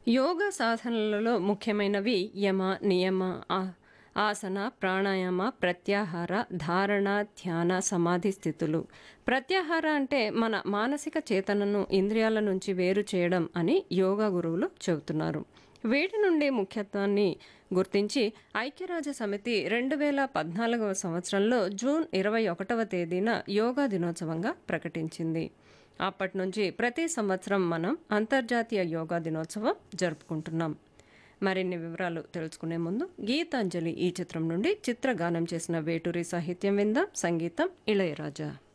యోగా సాధనలలో ముఖ్యమైనవి యమ నియమ ఆ- ఆసన ప్రాణాయామ ప్రత్యాహార ధారణ ధ్యాన సమాధి స్థితులు ప్రత్యాహార అంటే మన మానసిక చేతనను ఇంద్రియాల నుంచి వేరు చేయడం అని యోగా గురువులు చెబుతున్నారు వీటి నుండి ముఖ్యత్వాన్ని గుర్తించి ఐక్యరాజ్య సమితి రెండు వేల పద్నాలుగవ సంవత్సరంలో జూన్ ఇరవై ఒకటవ తేదీన యోగా దినోత్సవంగా ప్రకటించింది అప్పటి నుంచి ప్రతి సంవత్సరం మనం అంతర్జాతీయ యోగా దినోత్సవం జరుపుకుంటున్నాం మరిన్ని వివరాలు తెలుసుకునే ముందు గీతాంజలి ఈ చిత్రం నుండి చిత్రగానం చేసిన వేటూరి సాహిత్యం విందాం సంగీతం ఇళయరాజా